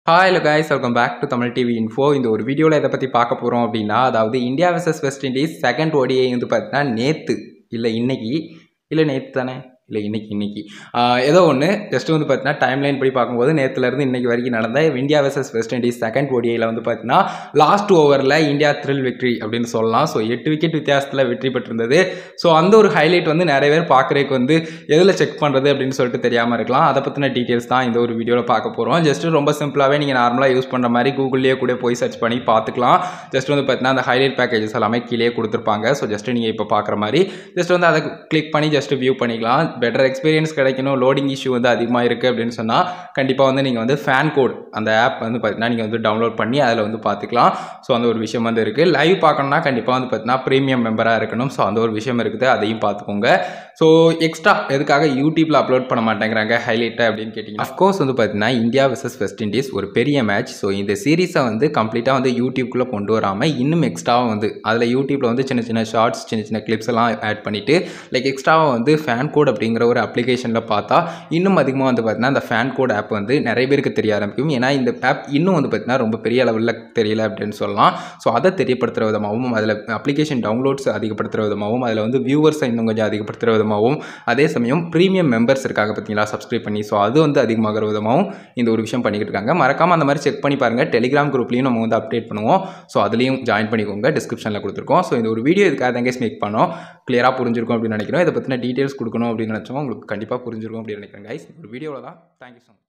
hi hello guys welcome back to Tamil TV info இந்த ஒரு வீடியோவில் எதை பற்றி பார்க்க போகிறோம் அப்படின்னா அதாவது India vs West Indies second ODI வந்து பார்த்தீங்கன்னா நேற்று இல்லை இன்னைக்கு இல்லை நேற்று தானே இல்லை இன்னைக்கு இன்னைக்கு ஆஹ் ஏதோ ஒன்று ஜஸ்ட் வந்து பார்த்தீங்கன்னா டைம் லைன் படி பார்க்கும்போது நேற்றுலேருந்து இன்னைக்கு வரைக்கும் நடந்த India vs West Indies second ஓடிஐயில் வந்து பார்த்தீங்கன்னா லாஸ்ட் ஓவரில் இந்தியா த்ரில் வெற்றி அப்படின்னு சொல்லலாம் ஸோ எட்டு விக்கெட் வித்தியாசத்தில் வெற்றி பெற்றிருந்தது ஸோ அந்த ஒரு ஹைலைட் வந்து நிறைய பேர் பார்க்குறதுக்கு வந்து எதில் செக் பண்ணுறது அப்படின்னு சொல்லிட்டு தெரியாமல் இருக்கலாம் அதை பற்றின டீட்டெயில்ஸ் தான் இந்த ஒரு வீடியோவில் பார்க்க போகிறோம் ஜஸ்ட் ரொம்ப சிம்பிளாகவே நீங்கள் நார்மலாக யூஸ் பண்ணுற மாதிரி கூகுள்லேயே கூட போய் சர்ச் பண்ணி பார்த்துக்கலாம் ஜஸ்ட் வந்து பார்த்தீங்கன்னா அந்த ஹைலைட் பேக்கேஜஸ் எல்லாமே கீழே கொடுத்துருப்பாங்க ஸோ ஜஸ்ட் நீங்கள் இப்போ பார்க்குற மாதிரி ஜஸ்ட் வந்து அதை கிளிக் பண்ணி ஜஸ்ட் வியூ பண்ணிக்கலாம் பெட்டர் எக்ஸ்பீரியன்ஸ் கிடைக்கணும் லோடிங் இஷ்யூ வந்து அதிகமாக இருக்குது அப்படின்னு சொன்னால் கண்டிப்பாக வந்து நீங்கள் வந்து ஃபேன் கோட் அந்த ஆப் வந்து பார்த்தீங்கன்னா நீங்கள் வந்து டவுன்லோட் பண்ணி அதில் வந்து பார்த்துக்கலாம் ஸோ அந்த ஒரு விஷயம் வந்து இருக்குது லைவ் பார்க்கணும்னா கண்டிப்பாக வந்து பார்த்தீங்கன்னா ப்ரீமியம் மெம்பராக இருக்கணும் ஸோ அந்த ஒரு விஷயம் இருக்குது அதையும் பார்த்துக்கோங்க ஸோ எக்ஸ்ட்ரா எதுக்காக யூடியூப்பில் அப்லோட் பண்ண மாட்டேங்கிறாங்க ஹைலைட்டை அப்படின்னு கேட்டிங்கன்னா அஃப்கோர்ஸ் வந்து பார்த்தீங்கன்னா இந்தியா vs வெஸ்ட் இண்டீஸ் ஒரு பெரிய மேட்ச் ஸோ இந்த சீரீஸை வந்து கம்ப்ளீட்டாக வந்து யூடியூப்குள்ளே கொண்டு வராமல் இன்னும் எக்ஸ்ட்ராவாக வந்து அதில் யூடியூப்பில் வந்து சின்ன சின்ன ஷார்ட்ஸ் சின்ன சின்ன கிளிப்ஸ் எல்லாம் ஆட் பண்ணிவிட்டு லைக் எக்ஸ்ட்ராவாக வந்து ஃபேன் கோட் அப்படிங்கிற ஒரு அப்ளிகேஷனில் பார்த்தா இன்னும் அதிகமாக வந்து பார்த்தீங்கன்னா அந்த ஃபேன் கோட் ஆப் வந்து நிறைய பேருக்கு தெரிய ஆரம்பிக்கும் ஏன்னா இந்த ஆப் இன்னும் வந்து பார்த்தீங்கன்னா ரொம்ப பெரிய அளவில் தெரியல அப்படின்னு சொல்லலாம் ஸோ அதை தெரியப்படுத்துகிற விதமாகவும் அதில் அப்ளிகேஷன் டவுன்லோட்ஸ் அதிகப்படுத்துகிற விதமாகவும் அதில் வந்து வியூவர்ஸை இன்னும் கொஞ்சம் அதிகப்படுத்துகிற விதமாகவும் அதே சமயம் ப்ரீமியம் மெம்பர்ஸ் இருக்காங்க பார்த்தீங்களா சப்ஸ்கிரைப் பண்ணி ஸோ அது வந்து அதிகமாகிற விதமாகவும் இந்த ஒரு விஷயம் பண்ணிக்கிட்டு இருக்காங்க மறக்காமல் அந்த மாதிரி செக் பண்ணி பாருங்கள் டெலிகிராம் குரூப்லையும் நம்ம வந்து அப்டேட் பண்ணுவோம் ஸோ அதுலேயும் ஜாயின் பண்ணிக்கோங்க டிஸ்கிரிப்ஷனில் கொடுத்துருக்கோம் ஸோ இந்த ஒரு வீடியோ இதுக்காக தான் கேஸ் மேக் பண்ணோம் கிளியராக புரிஞ்சிருக்கும் அப்படின்னு நினைக்கிறோம் இதை பற்றின டீட்டெயில்ஸ் கொடுக்கணும் அப்படின்னு நினச்சோம் உங்களுக்கு கண்டிப்பாக புரிஞ்சிருக்கும் அப்படின்னு நினைக்கிறேன் கைஸ் ஒரு வீடியோவில் தான் தேங்க்யூ ஸோ மச்